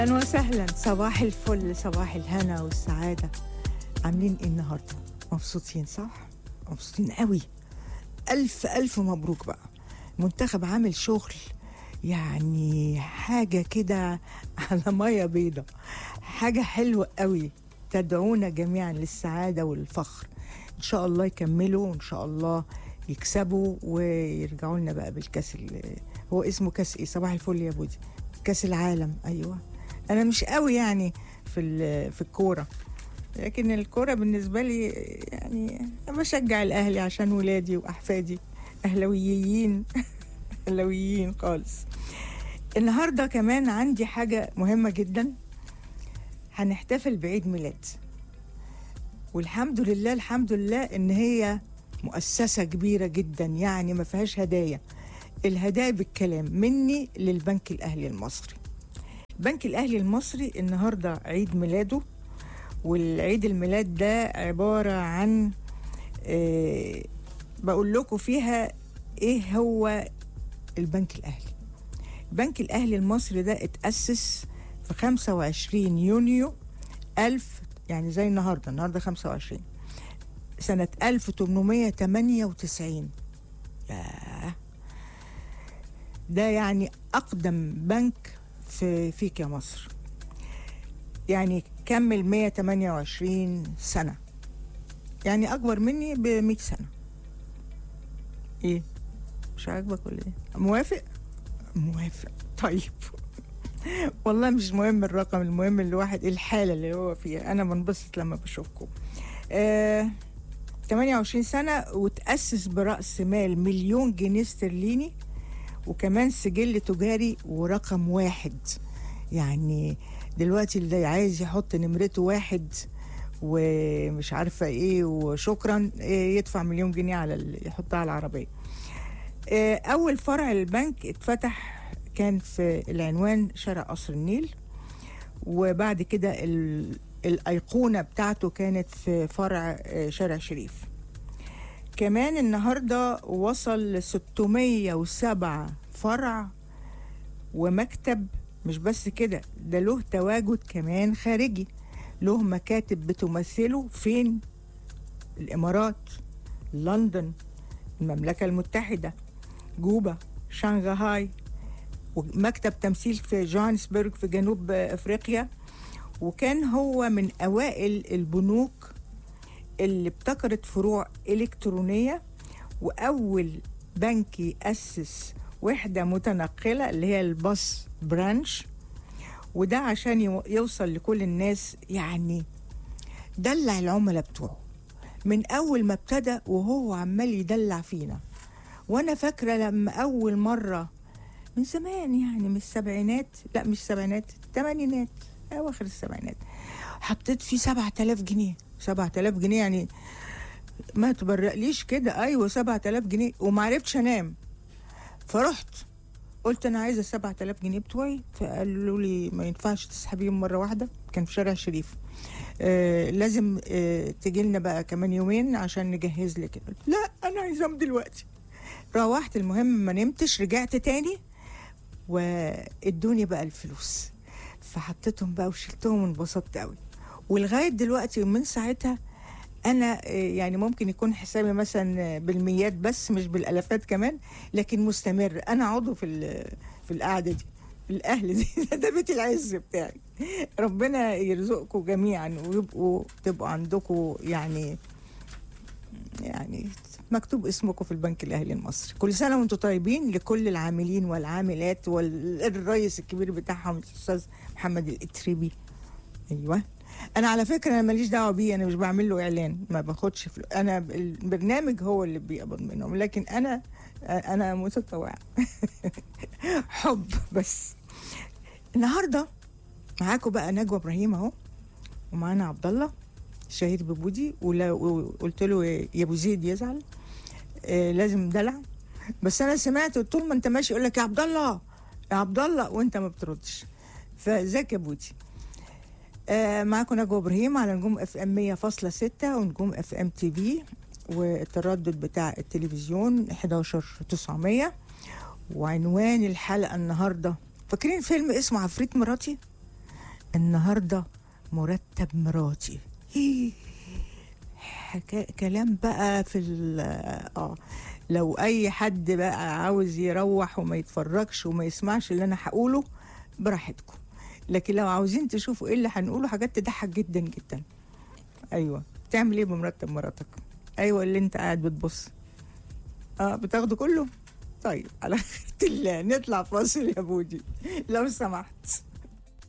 اهلا وسهلا صباح الفل صباح الهنا والسعاده عاملين ايه النهارده مبسوطين صح مبسوطين قوي الف الف مبروك بقى المنتخب عامل شغل يعني حاجه كده على ميه بيضة حاجه حلوه قوي تدعونا جميعا للسعاده والفخر ان شاء الله يكملوا وان شاء الله يكسبوا ويرجعوا لنا بقى بالكاس ال- هو اسمه كاس ايه صباح الفل يا بودي كاس العالم ايوه انا مش قوي يعني في ال- في الكوره لكن الكوره بالنسبه لي يعني أنا بشجع الاهلي عشان ولادي واحفادي اهلاويين اهلاويين خالص النهارده كمان عندي حاجه مهمه جدا هنحتفل بعيد ميلاد والحمد لله الحمد لله ان هي مؤسسه كبيره جدا يعني ما فيهاش هدايا الهدايا بالكلام مني للبنك الاهلي المصري البنك الاهلي المصري النهارده عيد ميلاده والعيد الميلاد ده عباره عن آه بقول لكم فيها ايه هو البنك الاهلي البنك الاهلي المصري ده اتاسس في 25 يونيو 1000 يعني زي النهارده النهارده 25 سنه 1898 ياه ده يعني اقدم بنك في فيك يا مصر يعني كمل 128 سنة يعني أكبر مني ب 100 سنة إيه؟ مش عاجبك ولا إيه؟ موافق؟ موافق طيب والله مش مهم الرقم المهم الواحد الحالة اللي هو فيها أنا بنبسط لما بشوفكم آه 28 سنة وتأسس برأس مال مليون جنيه استرليني وكمان سجل تجاري ورقم واحد يعني دلوقتي اللي عايز يحط نمرته واحد ومش عارفة ايه وشكرا إيه يدفع مليون جنيه على ال- يحطها على العربية إيه أول فرع البنك اتفتح كان في العنوان شارع قصر النيل وبعد كده ال- الأيقونة بتاعته كانت في فرع آه، شارع شريف كمان النهارده وصل ل 607 فرع ومكتب مش بس كده ده له تواجد كمان خارجي له مكاتب بتمثله فين الامارات لندن المملكه المتحده جوبا شنغهاي ومكتب تمثيل في جوهانسبرج في جنوب افريقيا وكان هو من اوائل البنوك اللي ابتكرت فروع إلكترونية وأول بنك يأسس وحدة متنقلة اللي هي الباص برانش وده عشان يو- يوصل لكل الناس يعني دلع العملاء بتوعه من أول ما ابتدى وهو عمال يدلع فينا وأنا فاكرة لما أول مرة من زمان يعني من السبعينات لا مش السبعينات الثمانينات أواخر السبعينات حطيت فيه 7000 جنيه 7000 جنيه يعني ما تبرقليش كده ايوه 7000 جنيه وما عرفتش انام فرحت قلت انا عايزه 7000 جنيه بتوعي فقالوا لي ما ينفعش تسحبيهم مره واحده كان في شارع شريف آه لازم آه تجي لنا بقى كمان يومين عشان نجهز لك قلت لا انا عايزاهم دلوقتي روحت المهم ما نمتش رجعت تاني وادوني بقى الفلوس فحطيتهم بقى وشلتهم وانبسطت قوي ولغايه دلوقتي من ساعتها انا آه، يعني ممكن يكون حسابي مثلا بالميات بس مش بالالافات كمان لكن مستمر انا عضو في ال- في القعده دي الاهل دي ده بيت العز بتاعي ربنا يرزقكم جميعا ويبقوا تبقوا عندكم يعني يعني مكتوب اسمكم في البنك الاهلي المصري كل سنه وانتم طيبين لكل العاملين والعاملات والرئيس الكبير بتاعهم الاستاذ محمد الاتريبي ايوه انا على فكره انا ماليش دعوه بيه انا مش بعمل له اعلان ما باخدش فلوس انا البرنامج هو اللي بيقبض منهم لكن انا انا متطوعه حب بس النهارده معاكم بقى نجوى ابراهيم اهو ومعانا عبد الله شهير ببودي ولا- وقلت له يا ابو زيد يزعل آه لازم دلع بس انا سمعت طول ما انت ماشي يقول لك يا عبد الله يا عبد الله وانت ما بتردش فازيك يا بودي آه معاكم نجوى ابراهيم على نجوم اف ام 100.6 ونجوم اف ام تي في والتردد بتاع التلفزيون 11900 وعنوان الحلقه النهارده فاكرين فيلم اسمه عفريت مراتي النهارده مرتب مراتي حكا... كلام بقى في ال اه لو اي حد بقى عاوز يروح وما يتفرجش وما يسمعش اللي انا هقوله براحتكم لكن لو عاوزين تشوفوا ايه اللي هنقوله حاجات تضحك جدا جدا ايوه تعمل ايه بمرتب مراتك ايوه اللي انت قاعد بتبص اه بتاخده كله طيب على خيرة الله نطلع فاصل يا بودي لو سمحت